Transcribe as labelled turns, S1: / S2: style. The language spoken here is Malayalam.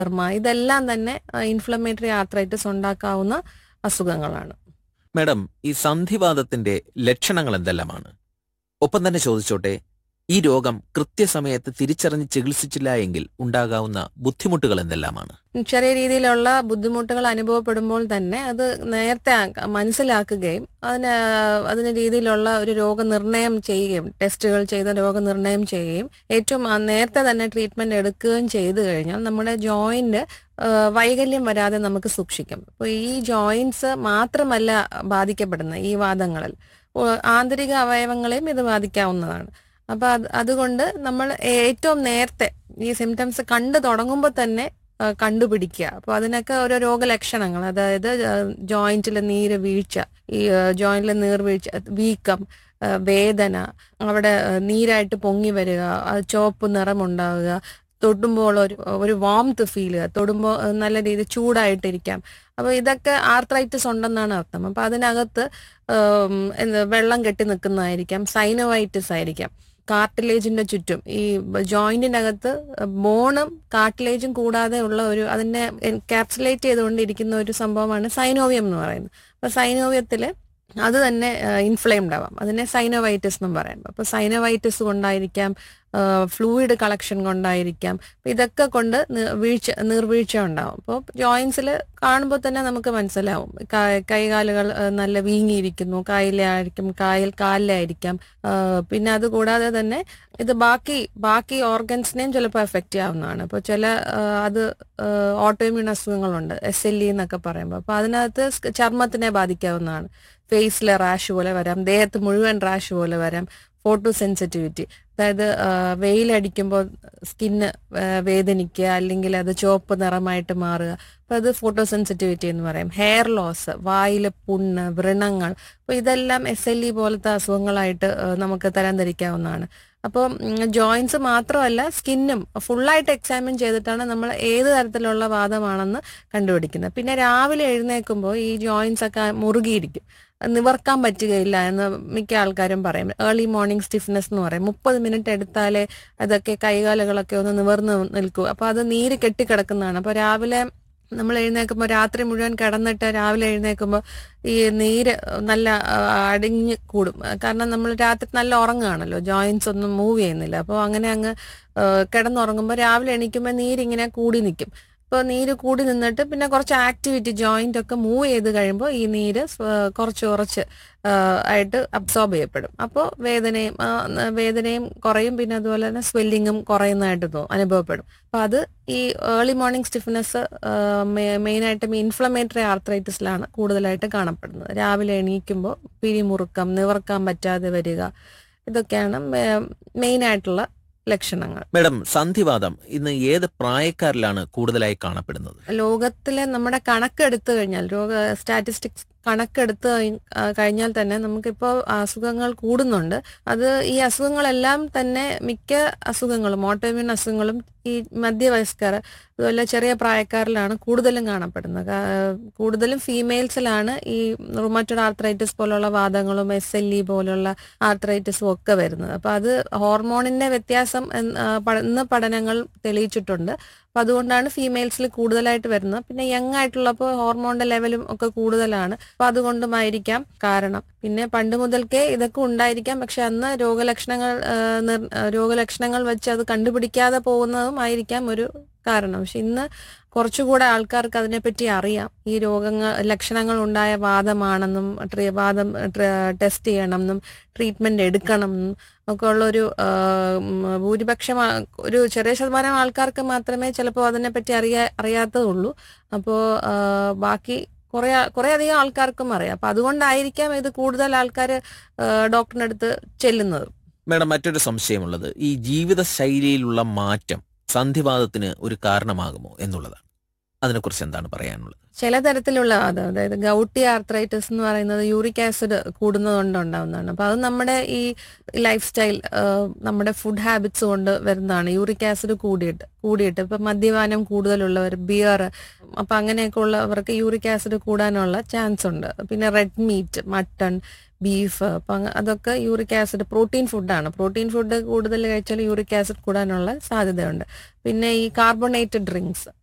S1: ഡെർമ ഇതെല്ലാം തന്നെ ഇൻഫ്ലമേറ്ററി ആർത്രൈറ്റിസ് ഉണ്ടാക്കാവുന്ന അസുഖങ്ങളാണ്
S2: മാഡം ഈ സന്ധിവാദത്തിന്റെ ലക്ഷണങ്ങൾ എന്തെല്ലാമാണ് ഒപ്പം തന്നെ ചോദിച്ചോട്ടെ ഈ രോഗം കൃത്യസമയത്ത് തിരിച്ചറിഞ്ഞ് ചികിത്സിച്ചില്ല എങ്കിൽ ഉണ്ടാകാവുന്ന ബുദ്ധിമുട്ടുകൾ എന്തെല്ലാമാണ്
S1: ചെറിയ രീതിയിലുള്ള ബുദ്ധിമുട്ടുകൾ അനുഭവപ്പെടുമ്പോൾ തന്നെ അത് നേരത്തെ ആക്ക- മനസ്സിലാക്കുകയും അതിന് അതിന് രീതിയിലുള്ള ഒരു രോഗനിർണയം ചെയ്യുകയും ടെസ്റ്റുകൾ ചെയ്ത് രോഗനിർണയം ചെയ്യുകയും ഏറ്റവും ആ നേരത്തെ തന്നെ ട്രീറ്റ്മെന്റ് എടുക്കുകയും ചെയ്തു കഴിഞ്ഞാൽ നമ്മുടെ ജോയിന്റ് വൈകല്യം വരാതെ നമുക്ക് സൂക്ഷിക്കാം അപ്പോൾ ഈ ജോയിന്റ്സ് മാത്രമല്ല ബാധിക്കപ്പെടുന്നത് ഈ വാദങ്ങളിൽ ഓ, ആന്തരിക അവയവങ്ങളെയും ഇത് ബാധിക്കാവുന്നതാണ് അപ്പൊ അത് അതുകൊണ്ട് നമ്മൾ ഏറ്റവും നേരത്തെ ഈ സിംറ്റംസ് കണ്ടു തുടങ്ങുമ്പോൾ തന്നെ ആ, കണ്ടുപിടിക്കുക അപ്പോൾ അതിനൊക്കെ ഓരോ രോഗലക്ഷണങ്ങൾ അതായത് ജോയിന്റിലെ നീര് വീഴ്ച ഈ ജോയിന്റിലെ നീർവീഴ്ച വീക്കം ആ, വേദന അവിടെ ആ, നീരായിട്ട് പൊങ്ങി വരിക അത് ചുവപ്പ് നിറമുണ്ടാവുക തൊടുമ്പോൾ ഒരു ഒരു വാംത്ത് ഫീൽ ചെയ്യുക തൊടുമ്പോൾ നല്ല രീതിയിൽ ചൂടായിട്ടിരിക്കാം അപ്പോൾ ഇതൊക്കെ ആർത്രൈറ്റിസ് ഉണ്ടെന്നാണ് അർത്ഥം അപ്പോൾ അതിനകത്ത് ഉം, എന്ത് വെള്ളം കെട്ടി നിൽക്കുന്നതായിരിക്കാം സൈനോവൈറ്റിസ് ആയിരിക്കാം കാർട്ടിലേജിന്റെ ചുറ്റും ഈ ജോയിന്റിനകത്ത് ബോണും കാർട്ടിലേജും കൂടാതെ ഉള്ള ഒരു അതിനെ എൻകാപ്സുലേറ്റ് ചെയ്തുകൊണ്ടിരിക്കുന്ന ഒരു സംഭവമാണ് സൈനോവിയം എന്ന് പറയുന്നത് അപ്പൊ സൈനോവിയത്തില് അത് തന്നെ ഇൻഫ്ലെയിംഡ് ആവാം അതിനെ സൈനോവൈറ്റിസ് എന്നും പറയാം അപ്പൊ സൈനോവൈറ്റിസ് കൊണ്ടായിരിക്കാം ഫ്ലൂയിഡ് കളക്ഷൻ കൊണ്ടായിരിക്കാം അപ്പൊ ഇതൊക്കെ കൊണ്ട് നി- വീഴ്ച നീർവീഴ്ച ഉണ്ടാവും അപ്പോൾ ജോയിൻസിൽ കാണുമ്പോൾ തന്നെ നമുക്ക് മനസ്സിലാവും കാ- കൈകാലുകൾ ആ, നല്ല വീങ്ങിയിരിക്കുന്നു കായലായിരിക്കും കായൽ കാലിലായിരിക്കാം ആ, പിന്നെ അത് കൂടാതെ തന്നെ ഇത് ബാക്കി ബാക്കി ഓർഗൻസിനെയും ചിലപ്പോൾ എഫക്റ്റ് ചെയ്യാവുന്നതാണ് അപ്പോൾ ചില ആ, അത് ഓട്ടോമ്യൂൺ അസുഖങ്ങളുണ്ട് എസ് എൽ ഇ എന്നൊക്കെ പറയുമ്പോൾ അപ്പോൾ അതിനകത്ത് സ് ചർമ്മത്തിനെ ബാധിക്കാവുന്നതാണ് ഫേസിലെ റാഷ് പോലെ വരാം ദേഹത്ത് മുഴുവൻ റാഷ് പോലെ വരാം ഫോട്ടോ സെൻസിറ്റിവിറ്റി അതായത് ആ, വെയിലടിക്കുമ്പോൾ സ്കിന്ന് വേദനിക്കുക അല്ലെങ്കിൽ അത് ചുവപ്പ് നിറമായിട്ട് മാറുക അപ്പൊ അത് ഫോട്ടോ സെൻസിറ്റിവിറ്റി എന്ന് പറയും ഹെയർ ലോസ് വായിലെ പുണ്ണ് വ്രണങ്ങൾ അപ്പൊ ഇതെല്ലാം എസ് എൽ ഇ പോലത്തെ അസുഖങ്ങളായിട്ട് ആ, നമുക്ക് തരംതിരിക്കാവുന്നതാണ് അപ്പോൾ ജോയിൻസ് മാത്രമല്ല സ്കിന്നും ഫുള്ളായിട്ട് എക്സാമിൻ ചെയ്തിട്ടാണ് നമ്മൾ ഏത് തരത്തിലുള്ള വാദമാണെന്ന് കണ്ടുപിടിക്കുന്നത് പിന്നെ രാവിലെ എഴുന്നേൽക്കുമ്പോൾ ഈ ജോയിൻസ് ഒക്കെ മുറുകിയിരിക്കും നിവർക്കാൻ പറ്റുകയില്ല എന്ന് മിക്ക ആൾക്കാരും പറയും ഏർലി മോർണിംഗ് സ്റ്റിഫ്നെസ് എന്ന് പറയും മുപ്പത് മിനിറ്റ് എടുത്താലേ അതൊക്കെ കൈകാലുകളൊക്കെ ഒന്ന് നിവർന്ന് നിൽക്കൂ അപ്പൊ അത് നീര് കെട്ടിക്കിടക്കുന്നതാണ് അപ്പൊ രാവിലെ നമ്മൾ എഴുന്നേൽക്കുമ്പോൾ രാത്രി മുഴുവൻ കിടന്നിട്ട് രാവിലെ എഴുന്നേൽക്കുമ്പോൾ ഈ നീര് നല്ല ആ, അടിഞ്ഞ് കൂടും കാരണം നമ്മൾ രാത്രി നല്ല ഉറങ്ങുകയാണല്ലോ ജോയിൻസ് ഒന്നും മൂവ് ചെയ്യുന്നില്ല അപ്പോൾ അങ്ങനെ അങ്ങ് ആ, കിടന്നുറങ്ങുമ്പോൾ രാവിലെ എണീക്കുമ്പോൾ നീരിങ്ങനെ കൂടി നിൽക്കും ഇപ്പോൾ നീര് കൂടി നിന്നിട്ട് പിന്നെ കുറച്ച് ആക്ടിവിറ്റി ജോയിന്റ് ഒക്കെ മൂവ് ചെയ്ത് കഴിയുമ്പോൾ ഈ നീര് സ്വ- കുറച്ച് കുറച്ച് ആ, ആയിട്ട് അബ്സോർബ് ചെയ്യപ്പെടും അപ്പോൾ വേദനയും ആ, ന- വേദനയും കുറയും പിന്നെ അതുപോലെ തന്നെ സ്വെല്ലിങ്ങും കുറയുന്നതായിട്ട് തോന്നും അനുഭവപ്പെടും അപ്പൊ അത് ഈ ഏർലി മോർണിംഗ് സ്റ്റിഫ്നെസ് മെയിനായിട്ടും ഇൻഫ്ലമേറ്ററി ആർത്രൈറ്റിസിലാണ് കൂടുതലായിട്ട് കാണപ്പെടുന്നത് രാവിലെ എണീക്കുമ്പോൾ പിരിമുറുക്കം നിവർക്കാൻ പറ്റാതെ വരിക ഇതൊക്കെയാണ് മെയിൻ ആയിട്ടുള്ള ലക്ഷണങ്ങൾ
S2: മാഡം സന്ധിവാദം ഇന്ന് ഏത് പ്രായക്കാരിലാണ് കൂടുതലായി കാണപ്പെടുന്നത്
S1: ലോകത്തിലെ നമ്മുടെ കണക്കെടുത്തു കഴിഞ്ഞാൽ രോഗ സ്റ്റാറ്റിസ്റ്റിക്സ് കണക്കെടുത്ത് കഴി- ആ, കഴിഞ്ഞാൽ തന്നെ നമുക്കിപ്പോൾ അസുഖങ്ങൾ കൂടുന്നുണ്ട് അത് ഈ അസുഖങ്ങളെല്ലാം തന്നെ മിക്ക അസുഖങ്ങളും ഓട്ടോമ്യൂൺ അസുഖങ്ങളും ഈ മധ്യവയസ്കർ അതുപോലെ ചെറിയ പ്രായക്കാരിലാണ് കൂടുതലും കാണപ്പെടുന്നത് കാ- കൂടുതലും ഫീമെയിൽസിലാണ് ഈ റുമറ്റഡ് ആർത്രൈറ്റിസ് പോലുള്ള വാദങ്ങളും എസ് എൽ ഇ പോലുള്ള ആർത്രൈറ്റിസും ഒക്കെ വരുന്നത് അപ്പൊ അത് ഹോർമോണിന്റെ വ്യത്യാസം എന്ന് ആ, പഠ- ഇന്ന് പഠനങ്ങൾ തെളിയിച്ചിട്ടുണ്ട് അപ്പൊ അതുകൊണ്ടാണ് ഫീമെയിൽസിൽ കൂടുതലായിട്ട് വരുന്നത് പിന്നെ യങ് ആയിട്ടുള്ളപ്പോൾ ഹോർമോണിന്റെ ലെവലും ഒക്കെ കൂടുതലാണ് അപ്പൊ അതുകൊണ്ടുമായിരിക്കാം കാരണം പിന്നെ പണ്ട് മുതൽക്കേ ഇതൊക്കെ ഉണ്ടായിരിക്കാം പക്ഷെ അന്ന് രോഗലക്ഷണങ്ങൾ ആ, നിർ- ആ, രോഗലക്ഷണങ്ങൾ വെച്ച് അത് കണ്ടുപിടിക്കാതെ പോകുന്നതും ആയിരിക്കാം ഒരു കാരണം പക്ഷെ ഇന്ന് കുറച്ചുകൂടെ ആൾക്കാർക്ക് അതിനെപ്പറ്റി അറിയാം ഈ രോഗങ്ങൾ ലക്ഷണങ്ങൾ ഉണ്ടായ വാദമാണെന്നും ട്രീ വാദം ടെസ്റ്റ് ചെയ്യണമെന്നും ട്രീറ്റ്മെന്റ് എടുക്കണം എന്നും ഒക്കെ ഉള്ളൊരു ആ, ഉം, ഭൂരിപക്ഷം ആ- ഒരു ചെറിയ ശതമാനം ആൾക്കാർക്ക് മാത്രമേ ചിലപ്പോൾ അതിനെപ്പറ്റി അറിയാ അറിയാത്തതുള്ളൂ അപ്പോൾ ബാക്കി കുറെ കുറെ അധികം ആൾക്കാർക്കും അറിയാം അപ്പൊ അതുകൊണ്ടായിരിക്കാം ഇത് കൂടുതൽ ആൾക്കാർ ഡോക്ടറിന്റെ അടുത്ത് ചെല്ലുന്നത്
S2: മാഡം മറ്റൊരു സംശയമുള്ളത് ഈ ജീവിത ശൈലിയിലുള്ള മാറ്റം സന്ധിവാദത്തിന് ഒരു കാരണമാകുമോ എന്നുള്ളതാണ് അതിനെക്കുറിച്ച് എന്താണ് പറയാനുള്ളത്
S1: ചില തരത്തിലുള്ള അത് അതായത് ഗൗട്ടി ആർത്രൈറ്റിസ് എന്ന് പറയുന്നത് യൂറിക് ആസിഡ് കൂടുന്നതുകൊണ്ട് ഉണ്ടാവുന്നതാണ് അപ്പൊ അത് നമ്മുടെ ഈ ലൈഫ് സ്റ്റൈൽ നമ്മുടെ ഫുഡ് ഹാബിറ്റ്സ് കൊണ്ട് വരുന്നതാണ് യൂറിക് ആസിഡ് കൂടിയിട്ട് കൂടിയിട്ട് ഇപ്പൊ മദ്യപാനം കൂടുതലുള്ളവർ ബിയർ അപ്പൊ അങ്ങനെയൊക്കെ ഉള്ളവർക്ക് യൂറിക് ആസിഡ് കൂടാനുള്ള ചാൻസ് ഉണ്ട് പിന്നെ റെഡ് മീറ്റ് മട്ടൺ ബീഫ് അപ്പൊ അങ്ങ- അതൊക്കെ യൂറിക് ആസിഡ് പ്രോട്ടീൻ ഫുഡാണ് പ്രോട്ടീൻ ഫുഡ് കൂടുതൽ കഴിച്ചാൽ യൂറിക് ആസിഡ് കൂടാനുള്ള സാധ്യതയുണ്ട് പിന്നെ ഈ കാർബണേറ്റഡ് ഡ്രിങ്ക്സ്